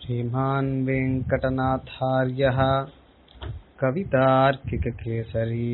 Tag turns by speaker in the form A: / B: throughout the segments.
A: श्रीमान् वेङ्कटनाथार्यः कवितार्किककेसरी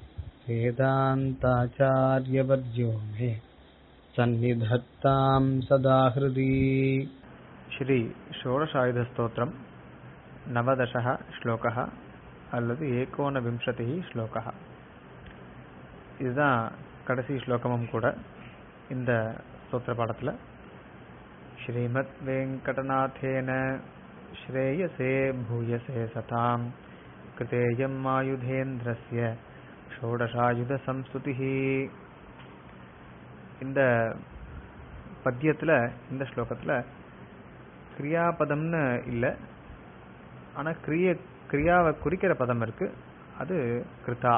A: वेदान्ताचार्यवर्यो मे सन्निधत्तां सदा हृदि
B: ஸ்ரீ ஷோடசாயுதஸ்தோத்திரம் நவதசः ஸ்லோகः அல்லது ஏகோனவிம்சதி ஸ்லோகः இதுதான் கடைசி ஸ்லோகமும் கூட இந்த ஸ்தோத்திர பாடத்தில் ஸ்ரீமத் வெங்கடநாதேன ஸ்ரேயசே பூயசே சதாம் கிருதேயம் ஆயுதேந்திரஸ்ய ஷோடசாயுத சம்ஸ்துதி இந்த பத்தியத்தில் இந்த ஸ்லோகத்தில் கிரியாபதம்னு இல்லை ஆனால் கிரிய கிரியாவை குறிக்கிற பதம் இருக்கு அது கிருதா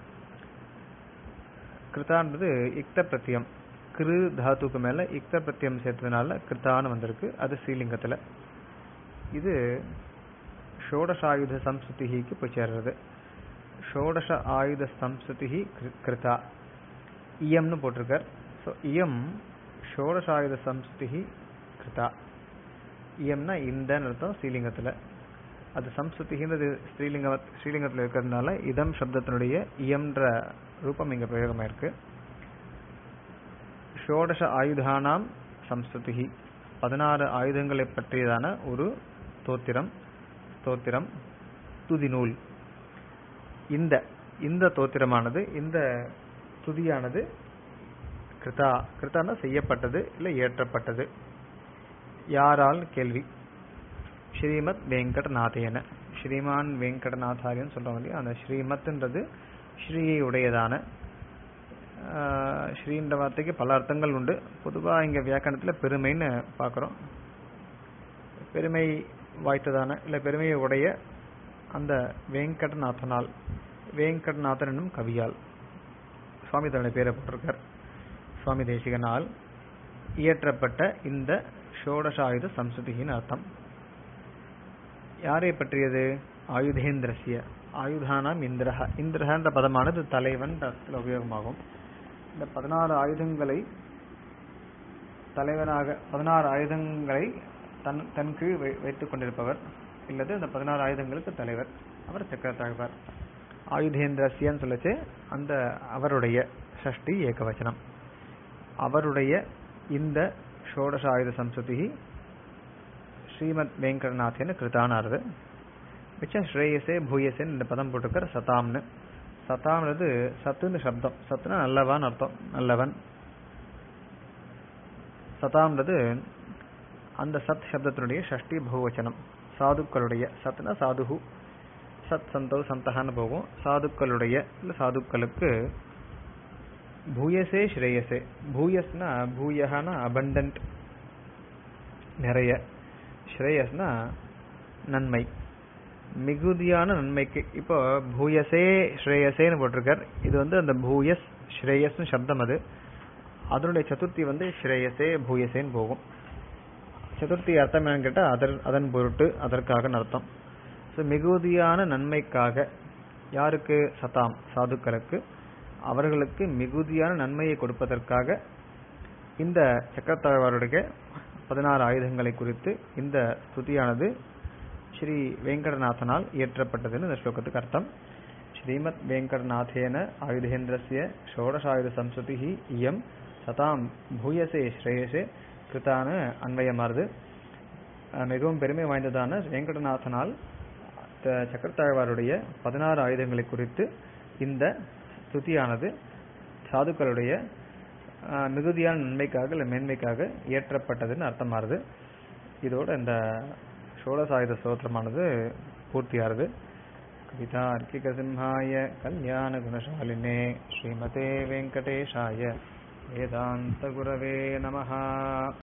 B: கிருதான்றது இக்த பிரத்தியம் கிரு தாத்துக்கு மேல இக்த பிரத்தியம் சேர்த்ததுனால கிருத்தான்னு வந்திருக்கு அது ஸ்ரீலிங்கத்துல இது ஷோடசாயுத சம்ஸ்துதிக்கு போய் சேர்றது ஷோடச ஆயுத சம்ஸ்துதி கிருதா இயம்னு போட்டிருக்கார் ஸோ இயம் ஷோடசாயுத சம்ஸ்துதி கிருதா இயம்னா இந்தன்னு அர்த்தம் ஸ்ரீலிங்கத்துல அது சம்ஸ்துதிங்கிறது ஸ்ரீலிங்க ஸ்ரீலிங்கத்தில் இருக்கிறதுனால இதம் சப்தத்தினுடைய இயம்ன்ற ரூபம் இங்க பிரயோகமாயிருக்கு ஷோடச ஆயுதானாம் சம்ஸ்துதி பதினாறு ஆயுதங்களை பற்றியதான ஒரு தோத்திரம் ஸ்தோத்திரம் துதி நூல் இந்த இந்த தோத்திரமானது இந்த துதியானது கிருதா கிருத்தான செய்யப்பட்டது இல்லை ஏற்றப்பட்டது யாரால் கேள்வி ஸ்ரீமத் வெங்கடநாதேன ஸ்ரீமான் வெங்கடநாதாரியன்னு சொல்றோம் இல்லையா அந்த ஸ்ரீமத்ன்றது ஸ்ரீயை உடையதான ஸ்ரீன்ற வார்த்தைக்கு பல அர்த்தங்கள் உண்டு பொதுவாக இங்கே வியாக்கணத்தில் பெருமைன்னு பார்க்குறோம் பெருமை வாய்த்ததான இல்லை பெருமையை உடைய அந்த வெங்கடநாதனால் வெங்கடநாதன் என்னும் கவியால் சுவாமி தன்னுடைய பேரை போட்டிருக்கார் சுவாமி தேசிகனால் இயற்றப்பட்ட இந்த ஷோடசாயுத சம்ஸ்துதியின் அர்த்தம் யாரை பற்றியது ஆயுதேந்திரசிய ஆயுதானாம் இந்திரஹ இந்திரஹன்ற பதமானது தலைவன் அர்த்தத்தில் உபயோகமாகும் இந்த பதினாறு ஆயுதங்களை தலைவனாக பதினாறு ஆயுதங்களை தன் தன் கீழ் வைத்துக் கொண்டிருப்பவர் இல்லது இந்த பதினாறு ஆயுதங்களுக்கு தலைவர் அவர் சக்கரத்தாழ்வார் ஆயுதேந்திரசியன்னு சொல்லிச்சு அந்த அவருடைய ஷஷ்டி ஏகவச்சனம் அவருடைய இந்த ஷோடச ஆயுத சம்ஸ்துதி ஸ்ரீமத் வெங்கடநாதன் கிருதானானது மிச்சம் ஸ்ரேயசே பூயசேன்னு இந்த பதம் போட்டுக்கிற சதாம்னு சதாம்ன்றது சத்துன்னு சப்தம் சத்துனா நல்லவான் அர்த்தம் நல்லவன் சதாம்ன்றது அந்த சத் சப்தத்தினுடைய ஷஷ்டி பகுவச்சனம் சாதுக்களுடைய சத்னா சாதுகு சத் சந்தோ சந்தகான்னு போகும் சாதுக்களுடைய இல்லை சாதுக்களுக்கு பூயசே ஸ்ரேயசே பூயஸ்னா பூயஹனா அபண்டன்ட் நிறைய ஸ்ரேயஸ்னா நன்மை மிகுதியான நன்மைக்கு இப்போ பூயசே ஸ்ரேயசேன்னு போட்டிருக்கார் இது வந்து அந்த பூயஸ் ஸ்ரேயஸ்னு சப்தம் அது அதனுடைய சதுர்த்தி வந்து ஸ்ரேயசே பூயசேன்னு போகும் சதுர்த்தி அர்த்தம் என்னன்னு கேட்டால் அதர் அதன் பொருட்டு அதற்காக அர்த்தம் ஸோ மிகுதியான நன்மைக்காக யாருக்கு சதாம் சாதுக்களுக்கு அவர்களுக்கு மிகுதியான நன்மையை கொடுப்பதற்காக இந்த சக்கரத்தாழ்வாருடைய பதினாறு ஆயுதங்களை குறித்து இந்த ஸ்துதியானது ஸ்ரீ வெங்கடநாதனால் இயற்றப்பட்டதுன்னு இந்த ஸ்லோகத்துக்கு அர்த்தம் ஸ்ரீமத் வெங்கடநாதேன ஆயுதேந்திரஸ்ய ஷோடசாயுத சம்ஸ்துதி இயம் சதாம் பூயசே ஸ்ரேயசே கிருத்தான அன்வயமாறுது மிகவும் பெருமை வாய்ந்ததான வெங்கடநாதனால் சக்கரத்தாழ்வாருடைய பதினாறு ஆயுதங்களை குறித்து இந்த ஸ்துதியானது சாதுக்களுடைய மிகுதியான நன்மைக்காக இல்லை மேன்மைக்காக இயற்றப்பட்டதுன்னு அர்த்தமாறுது இதோட இந்த ஷோடசாயுத ஸ்தோத்திரமானது பூர்த்தியாகுது கவிதா அர்க்கிக சிம்ஹாய கல்யாண குணசாலினே ஸ்ரீமதே வெங்கடேஷாய வேதாந்த குரவே நமஹா